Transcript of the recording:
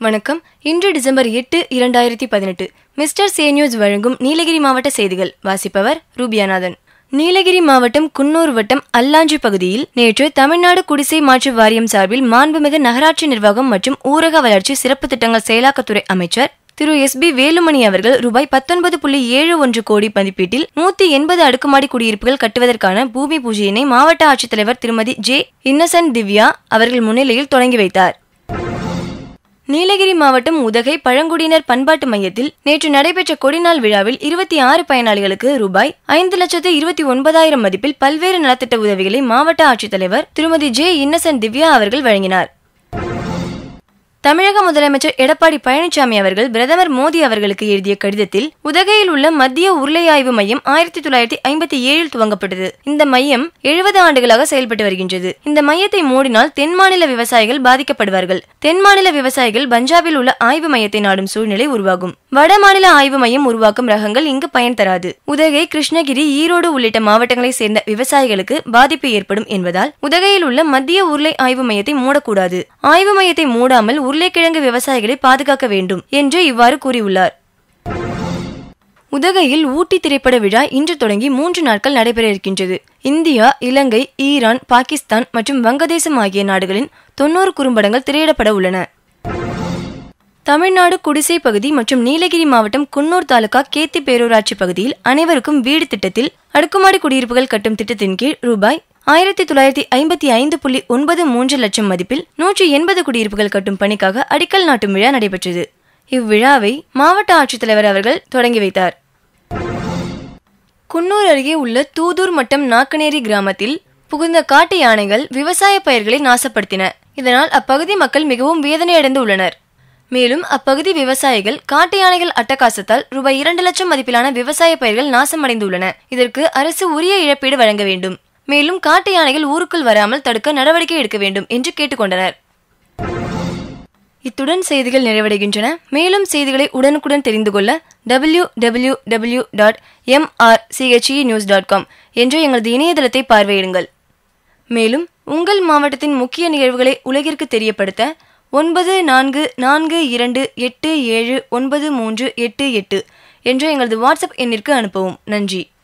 வணக்கம் இன்று டிசம்பர் எட்டு இரண்டாயிரத்தி பதினெட்டு மிஸ்டர் சே நியூஸ் வழங்கும் நீலகிரி மாவட்ட செய்திகள் வாசிப்பவர் ரூபியாநாதன் நீலகிரி மாவட்டம் குன்னூர் வட்டம் அல்லாஞ்சி பகுதியில் நேற்று தமிழ்நாடு குடிசை மாற்று வாரியம் சார்பில் மாண்புமிகு நகராட்சி நிர்வாகம் மற்றும் ஊரக வளர்ச்சி சிறப்பு திட்டங்கள் செயலாக்கத்துறை அமைச்சர் திரு எஸ் பி வேலுமணி அவர்கள் ரூபாய் பத்தொன்பது புள்ளி ஏழு ஒன்று கோடி மதிப்பீட்டில் நூத்தி எண்பது அடுக்குமாடி குடியிருப்புகள் கட்டுவதற்கான பூமி பூஜையினை மாவட்ட ஆட்சித்தலைவர் திருமதி ஜே இன்னசென்ட் திவ்யா அவர்கள் முன்னிலையில் தொடங்கி வைத்தார் நீலகிரி மாவட்டம் உதகை பழங்குடியினர் பண்பாட்டு மையத்தில் நேற்று நடைபெற்ற கொடிநாள் விழாவில் இருபத்தி ஆறு பயனாளிகளுக்கு ரூபாய் ஐந்து லட்சத்து இருபத்தி ஒன்பதாயிரம் மதிப்பில் பல்வேறு நலத்திட்ட உதவிகளை மாவட்ட ஆட்சித்தலைவர் திருமதி ஜே இன்னசென்ட் திவ்யா அவர்கள் வழங்கினார் தமிழக முதலமைச்சர் எடப்பாடி பழனிசாமி அவர்கள் பிரதமர் மோடி அவர்களுக்கு எழுதிய கடிதத்தில் உதகையில் உள்ள மத்திய உருளை ஆய்வு மையம் ஆயிரத்தி தொள்ளாயிரத்தி ஐம்பத்தி ஏழில் துவங்கப்பட்டது இந்த மையம் எழுபது ஆண்டுகளாக செயல்பட்டு வருகின்றது இந்த மையத்தை மூடினால் தென் மாநில விவசாயிகள் பாதிக்கப்படுவார்கள் தென் மாநில விவசாயிகள் பஞ்சாபில் உள்ள ஆய்வு மையத்தை நாடும் சூழ்நிலை உருவாகும் வட மாநில ஆய்வு மையம் உருவாக்கும் ரகங்கள் இங்கு பயன் தராது உதகை கிருஷ்ணகிரி ஈரோடு உள்ளிட்ட மாவட்டங்களை சேர்ந்த விவசாயிகளுக்கு பாதிப்பு ஏற்படும் என்பதால் உதகையில் உள்ள மத்திய உருளை ஆய்வு மையத்தை மூடக்கூடாது ஆய்வு மையத்தை மூடாமல் உருளைக்கிழங்கு விவசாயிகளை பாதுகாக்க வேண்டும் என்று இவ்வாறு கூறியுள்ளார் உதகையில் ஊட்டி திரைப்பட விழா இன்று தொடங்கி மூன்று நாட்கள் நடைபெற இருக்கின்றது இந்தியா இலங்கை ஈரான் பாகிஸ்தான் மற்றும் வங்கதேசம் ஆகிய நாடுகளின் தொன்னூறு குறும்படங்கள் திரையிடப்பட உள்ளன தமிழ்நாடு குடிசை பகுதி மற்றும் நீலகிரி மாவட்டம் குன்னூர் தாலுகா கேத்தி பேரூராட்சி பகுதியில் அனைவருக்கும் வீடு திட்டத்தில் அடுக்குமாடி குடியிருப்புகள் கட்டும் திட்டத்தின் கீழ் ரூபாய் ஆயிரத்தி தொள்ளாயிரத்தி ஐம்பத்தி ஐந்து புள்ளி ஒன்பது மூன்று லட்சம் மதிப்பில் நூற்றி எண்பது குடியிருப்புகள் கட்டும் பணிக்காக அடிக்கல் நாட்டும் விழா நடைபெற்றது இவ்விழாவை மாவட்ட ஆட்சித்தலைவர் அவர்கள் தொடங்கி வைத்தார் குன்னூர் அருகே உள்ள தூதூர் மட்டம் நாக்கநேரி கிராமத்தில் புகுந்த காட்டு யானைகள் விவசாய பயிர்களை நாசப்படுத்தின இதனால் அப்பகுதி மக்கள் மிகவும் வேதனையடைந்து உள்ளனர் மேலும் அப்பகுதி விவசாயிகள் காட்டு யானைகள் அட்டகாசத்தால் ரூபாய் இரண்டு லட்சம் மதிப்பிலான விவசாய பயிர்கள் நாசமடைந்துள்ளன இதற்கு அரசு உரிய இழப்பீடு வழங்க வேண்டும் மேலும் காட்டு யானைகள் ஊருக்குள் வராமல் தடுக்க நடவடிக்கை எடுக்க வேண்டும் என்று கேட்டுக்கொண்டனர் இத்துடன் செய்திகள் நிறைவடைகின்றன மேலும் செய்திகளை உடனுக்குடன் தெரிந்து கொள்ள W W W dot MRCHE news dot com என்ற எங்களது இணையதளத்தை பார்வையிடுங்கள் மேலும் உங்கள் மாவட்டத்தின் முக்கிய நிகழ்வுகளை உலகிற்கு தெரியப்படுத்த ஒன்பது நான்கு நான்கு இரண்டு எட்டு ஏழு ஒன்பது மூன்று எட்டு எட்டு என்ற எங்களது வாட்ஸ்அப் எண்ணிற்கு அனுப்பவும் நன்றி